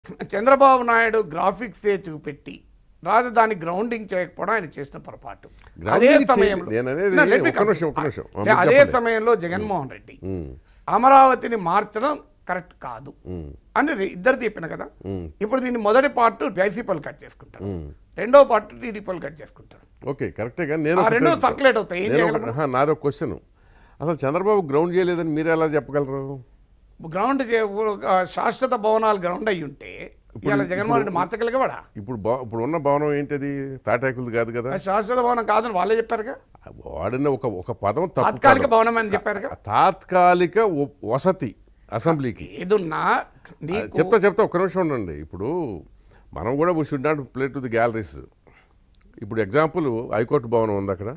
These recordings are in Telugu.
చంద్రబాబు నాయుడు గ్రాఫిక్స్ చూపెట్టి రాజధాని గ్రౌండింగ్ చేయకపోవడం ఆయన చేసిన పొరపాటు అదే Grounding చేయ- సమయంలో నేను అనేది No, let me ఒక్క నిమిషం, complete. ఒక్క నిమిషం. లే, అదే చెప్పండి. సమయంలో జగన్మోహన్ రెడ్డి అమరావతిని మార్చడం కరెక్ట్ కాదు అని రి- ఇద్దరు చెప్పిన కదా ఇప్పుడు దీన్ని మొదటి పార్ట్ వైసీపీలు కట్ చేసుకుంటారు రెండో పార్ట్ టీడీపీలు కట్ చేసుకుంటారు ఓకే కరెక్టే కానీ నేను ఆ ఒకటి రెండు అడుగుతా. సర్క్యులేట్ అవుతాయి ఏం నేను చేయగలం ఒక- ఆహా, నాది ఒక క్వశ్చన్ అసలు చంద్రబాబు గ్రౌండ్ చేయలేదని మీరు ఎలా చెప్పగలరు గ్రౌండ్ చే- ఆ, శాశ్వత భవనాలు గ్రౌండ్ అయి ఉంటే ఇవాళ జగన్మోహన్ రెడ్డి మార్చగలిగేవాడా ఇప్పుడు బా ఇప్పుడు ఉన్న భవనం ఏంటది తాటాకులది కాదు కదా అది శాశ్వత భవనం కాదని వాళ్ళే చెప్పారుగా వాడిన ఒక ఒక పదం తప్పు తాత్కాలిక పదం. భవనం అని చెప్పారుగా తాత్కాలిక వ- వసతి అసెంబ్లీకి ఏదున్నా నీకు చెప్తా చెప్తా ఒక్క నిమిషం ఉండండి ఇప్పుడు మనం కూడా we should not play to the galleries ఇప్పుడు ఎగ్జాంపుల్ హైకోర్టు భవనం ఉంది అక్కడ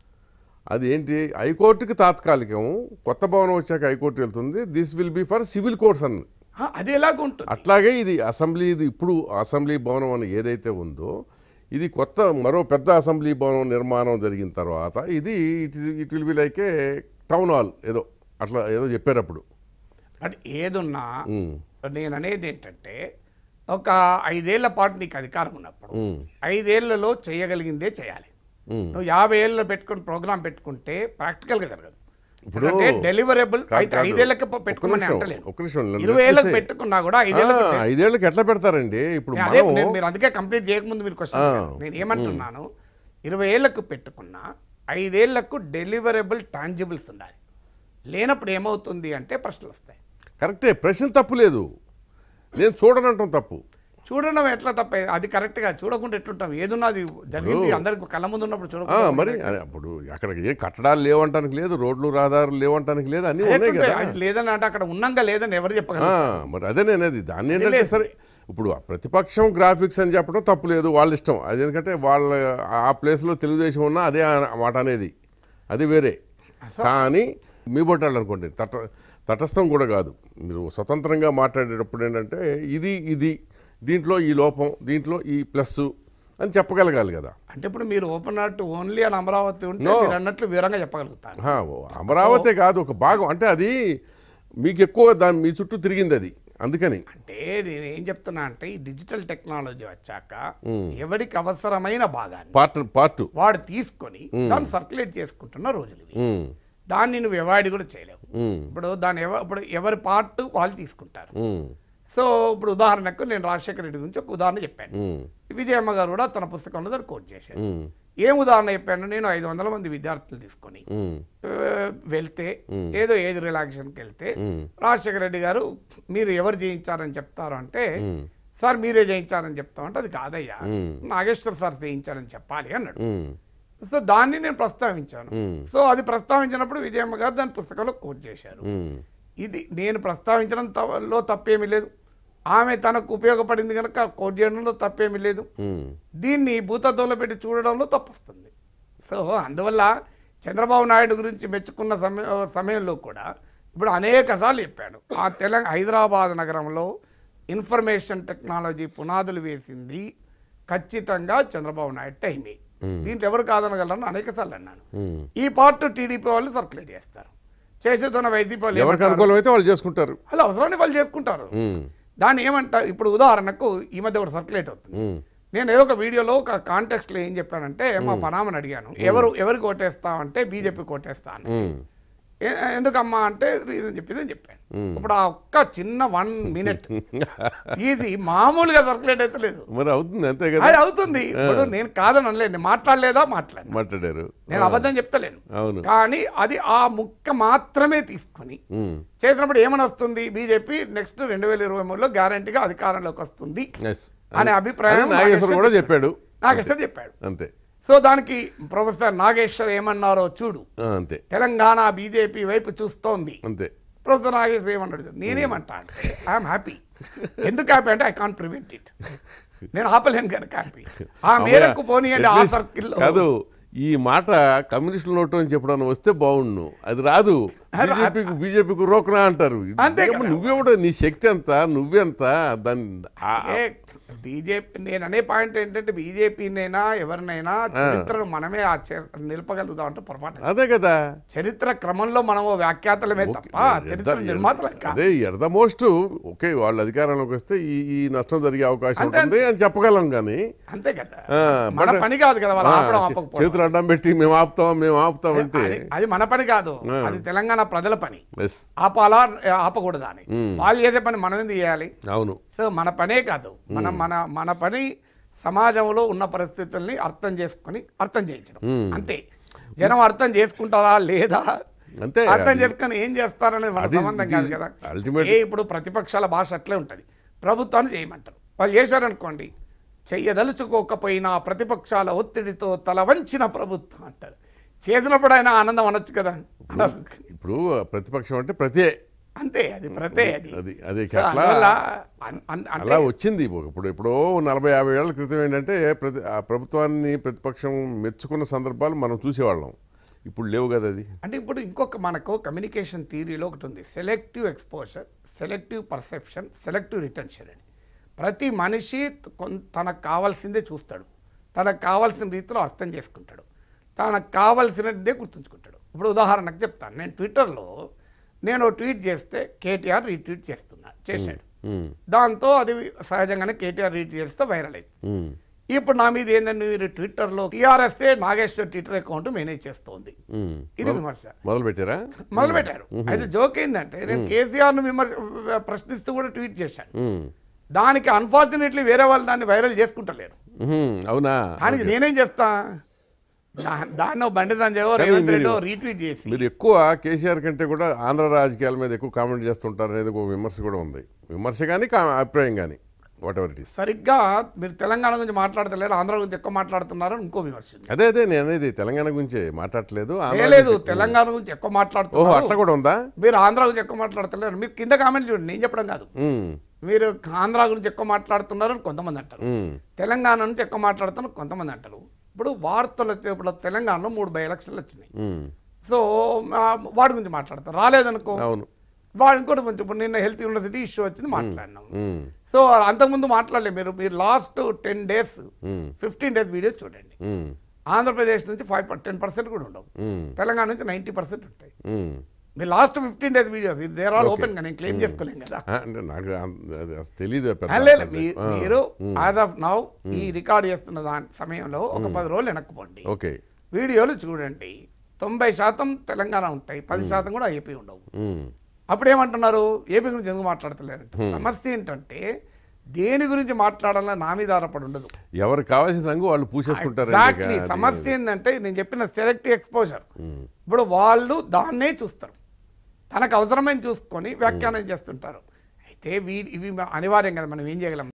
అది ఏంటి హైకోర్టుకి తాత్కాలికం కొత్త భవనం వచ్చాక హైకోర్టు వెళ్తుంది this will be for civil courts అని ఆ, అది ఎలాగ ఉంటుంది అట్లాగే ఇది అసెంబ్లీ ఇది ఇప్పుడు అసెంబ్లీ భవనం అని ఏదైతే ఉందో ఇది కొత్త మరో పెద్ద అసెంబ్లీ భవనం నిర్మాణం జరిగిన తర్వాత ఇది it it will be like a town hall ఏదో అట్లా ఏదో చెప్పారు అప్పుడు బట్ ఏదున్నా నేను అనేది ఏంటంటే ఒక ఐదేళ్ల పాటు నీకు అధికారం ఉన్నప్పుడు ఐదేళ్లలో చేయగలిగిందే చేయాలి నువ్వు యాభై ఏళ్ళు పెట్టుకుని ప్రోగ్రామ్ పెట్టుకుంటే ప్రాక్టికల్గా జరగదు ఇప్పుడు అంటే డెలివరబుల్ కాదు, అయితే కాదు. ఐదేళ్లకు ఒక్క పెట్టుకోమని నిమిషం, అంటలేను ఒక్క నిమిషం, నన్ను ఇరవై ఏళ్ళకి చెప్పేసేయ్. పెట్టుకున్నా కూడా ఐదేళ్ళకి ఆ, ఐదేళ్ళకి ఎట్లా పెడతారండి ఇప్పుడు నేను అదే మనం నేను మీరు అందుకే కంప్లీట్ చేయకముందు మీరు క్వశ్చన్ అడిగారు. నేను ఏమంటున్నాను ఇరవై ఏళ్లకు పెట్టుకున్నా ఐదేళ్లకు డెలివరబుల్ టాంజిబుల్స్ ఉండాలి లేనప్పుడు ఏమవుతుంది అంటే ప్రశ్నలు వస్తాయి కరెక్టే ప్రశ్న తప్పు లేదు నేను చూడనంటాం తప్పు చూడడం ఎట్లా తప్ప అది కరెక్ట్గా చూడకుండా ఎట్లుంటాం ఏదున్నది జరిగింది అందరికి కళ్ళ ముందు ఉన్నప్పుడు ఆ, చూడకుండా మరి అదే, అప్పుడు అక్కడికి ఏ కట్టడాలు లేవంటానికి లేదు రోడ్లు రహదారులు లేవంటానికి లేదు అన్నీ ఉన్నాయి ఎట్లుంటాయి? కదా అది లేదని అంటే అక్కడ ఉన్నాగా లేదని ఎవరు ఆ, చెప్పగలరు మరి అదే నేను అది దాన్ని ఏంటంటే లేదు. సరే ఇప్పుడు ప్రతిపక్షం గ్రాఫిక్స్ అని చెప్పడం తప్పు లేదు వాళ్ళ ఇష్టం అది ఎందుకంటే వాళ్ళ ఆ ప్లేస్లో తెలుగుదేశం ఉన్నా అదే ఆ- మాట అనేది అది వేరే కానీ మీ బొట్టాళ్ళు అనుకోండి తట తటస్థం కూడా కాదు మీరు స్వతంత్రంగా మాట్లాడేటప్పుడు ఏంటంటే ఇది ఇది దీంట్లో ఈ లోపం దీంట్లో ఈ ప్లస్ అని చెప్పగలగాలి కదా అంటే ఇప్పుడు మీరు ఓపెన్ హార్ట్ ఓన్లీ అని అమరావతి ఉంటే No. మీరు అన్నట్లు వివరంగా చెప్పగలుగుతారు ఆ, ఓ, అమరావతి కాదు ఒక భాగం అంటే అది మీకు ఎక్కువ దాని మీ చుట్టూ తిరిగింది అది అందుకని అంటే నేను ఏం చెప్తున్నా అంటే ఈ డిజిటల్ టెక్నాలజీ వచ్చాక ఎవరికి అవసరమైన భాగాన్ని పార్ట్ పార్ట్ వాడు తీసుకొని దాన్ని సర్క్యులేట్ చేసుకుంటున్న రోజులు ఇవి. దాన్ని నువ్వు ఎవాయిడ్ కూడా చేయలేవు ఇప్పుడు దాన్ని ఎవ ఇప్పుడు ఎవరి పార్ట్ వాళ్ళు తీసుకుంటారు సో ఇప్పుడు ఉదాహరణకు నేను రాజశేఖర రెడ్డి గురించి ఒక ఉదాహరణ చెప్పాను విజయమ్మ గారు కూడా తన పుస్తకంలో దాన్ని కోట్ చేశారు ఏం ఉదాహరణ చెప్పాను నేను ఐదు వందల మంది విద్యార్థులు తీసుకొని ఆ, వెళ్తే ఏదో ఏజ్ రిలాక్సేషన్కి వెళ్తే రాజశేఖర రెడ్డి గారు మీరు ఎవరు చేయించారని చెప్తారు అంటే సార్ మీరే చేయించారని చెప్తామంటే అది కాదయ్యా నాగేశ్వర్ సార్ చేయించారని చెప్పాలి అన్నాడు సో దాన్ని నేను ప్రస్తావించాను సో అది ప్రస్తావించినప్పుడు విజయమ్మ గారు దాని పుస్తకంలో కోట్ చేశారు ఇది నేను ప్రస్తావించడం త- లో తప్పేమీ లేదు ఆమె తనకు ఉపయోగపడింది కనుక కోట్ చేయడంలో తప్పేమీ లేదు దీన్ని భూతత్వంలో పెట్టి చూడడంలో తప్పొస్తుంది సో అందువల్ల చంద్రబాబు నాయుడు గురించి మెచ్చుకున్న సమయ సమయంలో కూడా ఇప్పుడు అనేక సార్లు చెప్పాడు ఆ తెలంగాణ హైదరాబాద్ నగరంలో ఇన్ఫర్మేషన్ టెక్నాలజీ పునాదులు వేసింది ఖచ్చితంగా చంద్రబాబు నాయుడు టైమే దీంట్లో ఎవరు కాదనగలరని అనేక సార్లు అన్నాను ఈ పార్ట్ టీడీపీ వాళ్ళు సర్క్యులేట్ చేస్తారు చేసేతున్న వైసీపీ వాళ్ళు ఎవరికి ఏమంటారు? అనుకూలం అయితే వాళ్ళు చేసుకుంటారు అలా అవసరాన్ని వాళ్ళు చేసుకుంటారు దాన్ని ఏమంటారు ఇప్పుడు ఉదాహరణకు ఈ మధ్య ఒకటి సర్క్యులేట్ అవుతుంది నేను ఏదో ఒక వీడియోలో ఒక కాంటెక్స్ట్లో ఏం చెప్పానంటే మా పనామని అడిగాను ఎవరు ఎవరికి ఓటేస్తామంటే బీజేపీ ఓటేస్తాను ఏ- ఎందుకమ్మా అంటే రీజన్ చెప్పింది అని చెప్పాను ఇప్పుడు ఆ ఒక్క చిన్న వన్ మినిట్ ఇది మామూలుగా సర్క్యులేట్ అయితే లేదు మరి అవుతుంది అంతే కదా అది అవుతుంది ఇప్పుడు నేను కాదని అనలేదు నేను మాట్లాడలేదా మాట్లాడు మాట్లాడారు నేను అబద్ధం చెప్తలేను అవును. కానీ అది ఆ ముక్క మాత్రమే తీసుకొని చేసినప్పుడు ఏమని వస్తుంది బీజేపీ నెక్స్ట్ రెండు వేల ఇరవై మూడులో గ్యారంటీగా అధికారంలోకి వస్తుంది ఎస్ అనే అభిప్రాయం అది నాగేశ్వర్ కూడా చెప్పాడు నాగేశ్వర్ చెప్పాడు అంతే సో దానికి ప్రొఫెసర్ నాగేశ్వర్ ఏమన్నారో చూడు ఆ, అంతే తెలంగాణ బీజేపీ వైపు చూస్తోంది అంతే ప్రొఫెసర్ నాగేశ్వర్ ఏమన్నాడు నేనేమంటా అంటే ఐఎమ్ హ్యాపీ ఎందుకు హ్యాపీ అంటే ఐ కాంట్ ప్రివెంట్ ఇట్ నేను ఆపలేను కనుక హ్యాపీ ఆ మేరకు పోనీయండి ఆ At least- సర్కిల్లో కాదు ఈ మాట కమ్యూనిస్టుల నోటు అని చెప్పడం వస్తే బాగుండు అది రాదు బీజేపీకి బీజేపీకి రోకనా అంటారు అంతే ఏమో కదా. నువ్వెవడో నీ శక్తి ఎంత నువ్వెంత దాని ఆ- ఏ బీజేపీ నేను అనే పాయింట్ ఏంటంటే బీజేపీనైనా ఎవరినైనా చరిత్రను మనమే ఆ చే- నిలపగలుగుతాం అంటే పొరపాటు అదే కదా చరిత్ర క్రమంలో మనము వ్యాఖ్యాతలమే తప్ప చరిత్ర నిర్మాతలం కాదు అదే ఎర్ ద మోస్ట్ ఓకే వాళ్ళు అధికారంలోకి వస్తే ఈ ఈ నష్టం జరిగే అవకాశం అంతే, ఉంటుంది అని చెప్పగలం కానీ అంతే కదా ఆ, మన but- పని కాదు కదా వాళ్ళు ఆ, ఆపడం చే- ఆపకపోవడం చేతులు అడ్డం పెట్టి మేము ఆపుతాం మేము ఆపుతాం అంటే అది అది మన పని కాదు అది తెలంగాణ ప్రజల పని ఎస్ ఆపాలా ఆపకూడదా అని వాళ్ళు చేసే పని మనం ఎందుకు చేయాలి అవును సో మన పనే కాదు మన మన మన పని సమాజంలో ఉన్న పరిస్థితుల్ని అర్థం చేసుకొని అర్థం చేయించడం అంతే జనం అర్థం చేసుకుంటారా లేదా అంతే అర్థం అది- చేసుకొని ఏం చేస్తారనేది మన అది- సంబంధం కాదు కదా ultimate- ఏ ఇప్పుడు ప్రతిపక్షాల భాష అట్లే ఉంటుంది ప్రభుత్వాన్ని చేయమంటారు వాళ్ళు చేశారనుకోండి చెయ్యదలుచుకోకపోయినా ప్రతిపక్షాల ఒత్తిడితో తల వంచిన ప్రభుత్వం అంటారు చేసినప్పుడు ఆయన ఆనందం అనొచ్చు కదా అనరు ఇప్పుడు ప్రతిపక్షం అంటే ప్రతి అంతే అది ప్రతే అది అది అది సో అట్లా అందువల్ల అన్- అన్- అంటే అలా వచ్చింది ఇప్పుడు ఎప్పుడో నలభై యాభై ఏళ్ల క్రితం ఏంటంటే ప్రతి ఆ ప్రభుత్వాన్ని ప్రతిపక్షం మెచ్చుకున్న సందర్భాలు మనం చూసేవాళ్ళం ఇప్పుడు లేవు కదా అది అంటే ఇప్పుడు ఇంకొక మనకు కమ్యూనికేషన్ థియరీలో ఒకటి ఉంది selective exposure selective perception selective retention అని ప్రతి మనిషి కొన్- తనకు కావాల్సిందే చూస్తాడు తనకు కావాల్సిన రీతిలో అర్థం చేసుకుంటాడు తనకు కావాల్సినదే గుర్తుంచుకుంటాడు ఇప్పుడు ఉదాహరణకు చెప్తాను నేను ట్విట్టర్లో నేను ట్వీట్ చేస్తే కేటీఆర్ రీట్వీట్ చేస్తున్నా చేశాడు దాంతో అది సహజంగానే కేటీఆర్ రీట్వీట్ చేస్తే వైరల్ అయింది ఉమ్, ఇప్పుడు నా మీద ఏంటంటే మీరు ట్విట్టర్లో టీఆర్ఎస్ఏ నాగేశ్వర్ ట్విట్టర్ అకౌంట్ మేనేజ్ చేస్తోంది ఉమ్. ఇది విమర్శ మొదలు పెట్టారా మొదలు పెట్టారు అయితే జోక్ ఏంటంటే నేను కేసీఆర్ను విమర్శ ప్రశ్నిస్తూ కూడా ట్వీట్ చేశాను ఉమ్, దానికి అన్ఫార్చునేట్లీ వేరే వాళ్ళు దాన్ని వైరల్ చేసుకుంటలేరు ఉహుం, అవునా దానికి నేనేం చేస్తా దా- దాన్ని ఓ బండి సంజయ్ రేవంత్ రెడ్డి రీట్వీట్ చేసి మీరు ఎక్కువ కేసీఆర్ కంటే కూడా ఆంధ్ర రాజకీయాల మీద ఎక్కువ కామెంట్ చేస్తుంటారు అనేది ఒక విమర్శ కూడా ఉంది విమర్శ కానీ కా- అభిప్రాయం కానీ వాట్ ఎవర్ ఇట్ ఈస్ సరిగ్గా మీరు తెలంగాణ గురించి మాట్లాడతలేరు ఆంధ్ర గురించి ఎక్కువ మాట్లాడుతున్నారు అని ఇంకో విమర్శ ఉంది. అదే అదే నేను అనేది తెలంగాణ గురించి మాట్లాడట్లేదు ఆంధ్ర ఏ లేదు గురించి- తెలంగాణ గురించి ఎక్కువ ఓహో మాట్లాడుతున్నారు అట్లా కూడా ఉందా మీరు ఆంధ్ర గురించి ఎక్కువ మాట్లాడతలేరు మీరు కింద కామెంట్ చూడండి నేను చెప్పడం కాదు ఉమ్, మీరు ఆంధ్ర గురించి ఎక్కువ మాట్లాడుతున్నారు అని కొంతమంది అంటారు ఉమ్, తెలంగాణ నుంచి ఎక్కువ మాట్లాడుతున్నారు కొంతమంది అంటారు ఇప్పుడు వార్తలు వచ్చే ఇప్పుడు తెలంగాణలో మూడు బై ఎలక్షన్లు వచ్చినాయి ఉమ్, సో ఆ, వాడి గురించి మాట్లాడతారు రాలేదనుకో అవును వాడు ఇంకోటి కొంచెం ఇప్పుడు నిన్న హెల్త్ యూనివర్సిటీ ఇష్యూ వచ్చింది మాట్లాడినాం ఉమ్, సో అంతకుముందు మాట్లాడలేదు మీరు మీరు last ten days um, fifteen days video చూడండి ఉమ్, ఆంధ్రప్రదేశ్ నుంచి ఫైవ్ టెన్ పర్సెంట్ కూడా ఉండవు ఉమ్, తెలంగాణ నుంచి నైంటీ పర్సెంట్ ఉంటాయి ఉమ్. మీరు లాస్ట్ ఫిఫ్టీన్ డేస్ వీడియోస్ ఇది దేర్ ఆల్ ఓపెన్ గా నేను క్లెయిమ్ చేసుకోలేం కదా ఆ, అంటే నాకు అం- అది అసలు తెలీదు పెద్ద. ఆ, లేదు మీ- మీరు యాజ్ ఆఫ్ నౌ ఈ రికార్డ్ చేస్తున్న దాని సమయంలో ఒక పది రోజులు వెనక్కిపోండి ఓకే వీడియోలు చూడండి తొంభై శాతం తెలంగాణ ఉంటాయి పది శాతం కూడా ఏపీ ఉండవు ఉమ్, అప్పుడు ఏమంటున్నారు ఏపీ గురించి ఎందుకు మాట్లాడతలేరంట సమస్య ఏంటంటే దేని గురించి మాట్లాడాలని నా మీద ఆధారపడి ఉండదు ఎవరికి కావాల్సిన రంగు వాళ్ళు పూసేసుకుంటారు ఎగ్జాక్ట్లీ సమస్య ఏంటంటే నేను చెప్పిన సెలెక్టివ్ ఎక్స్పోజర్ ఇప్పుడు వాళ్ళు దాన్నే చూస్తారు తనకు అవసరమైన చూసుకొని వ్యాఖ్యానం చేస్తుంటారు అయితే వీ ఇవి అనివార్యం కదా మనం ఏం చేయగలం